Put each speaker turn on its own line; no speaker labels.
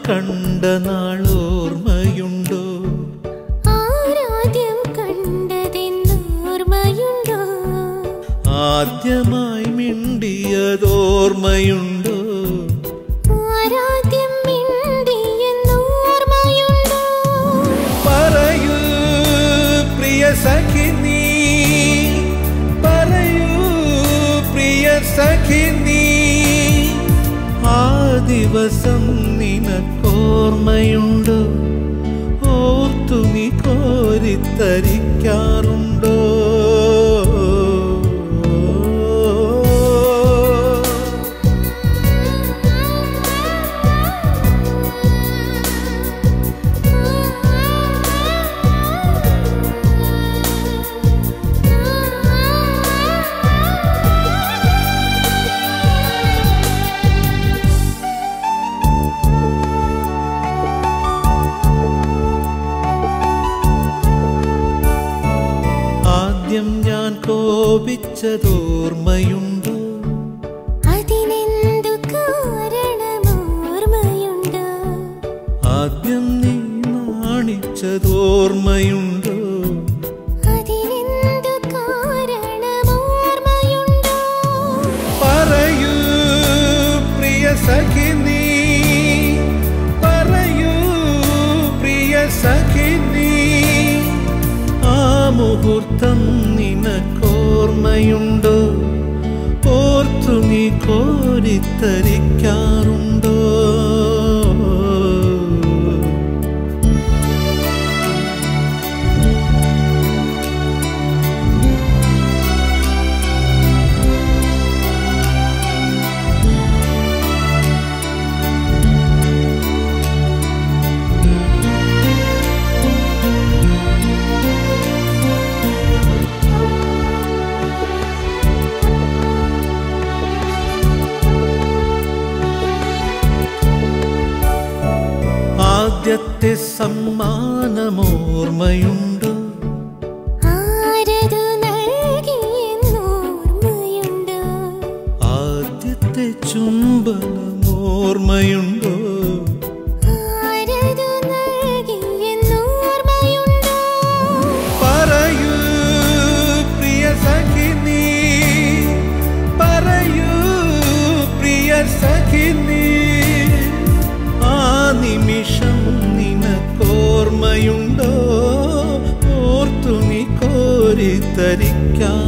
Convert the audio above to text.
കണ്ട നാളോർമ്മയുണ്ടോ
ആരാദ്യം കണ്ടതെന്നോർമ്മയുണ്ടോ
ആദ്യമായി മിണ്ടിയതോർമ്മയുണ്ടോ
ആരാദ്യം മിണ്ടിയെന്നോർമ്മയുണ്ടോ
പറയൂ പ്രിയ സഖി നീ പറയൂ പ്രിയ സഖി നീ ആ ദിവസം നിനക്കോർമ്മയുണ്ടോ ഓർത്തു നീ കോരിത്തരിക്കാറുണ്ടോ ആദ്യം ഞാൻ കോപിച്ചതോർമ്മയുണ്ടോ
അതിനെന്തു കാരണമോർമ്മയുണ്ടോ
ആദ്യം നീ നാണിച്ചതോർമ്മയുണ്ടോ
അതിനെന്തു കാരണമോർമ്മയുണ്ടോ
പറയൂ പ്രിയ സഖി നീ പറയൂ പ്രിയ സഖി നീ ആ മുഹൂർത്തം നിനക്കോർമ്മയുണ്ടോ ഓർത്തു നീ കോരിത്തരിക്കാറുണ്ടോ ആദ്യത്തെ സമ്മാനമോർമ്മയുണ്ടോ
ആരതു നൽകിയെന്നോർമ്മയുണ്ടോ
ആദ്യത്തെ ചുംബനമോർമ്മയുണ്ടോ
ആരതു നൽകിയെന്നോർമ്മയുണ്ടോ
പറയൂ പ്രിയ സഖി നീ പറയൂ പ്രിയ സഖി നീ ആ നിമിഷം നിനക്കോർമ്മയുണ്ടോ ഓർത്തു നീ കോരിത്തരിക്കാറുണ്ടോ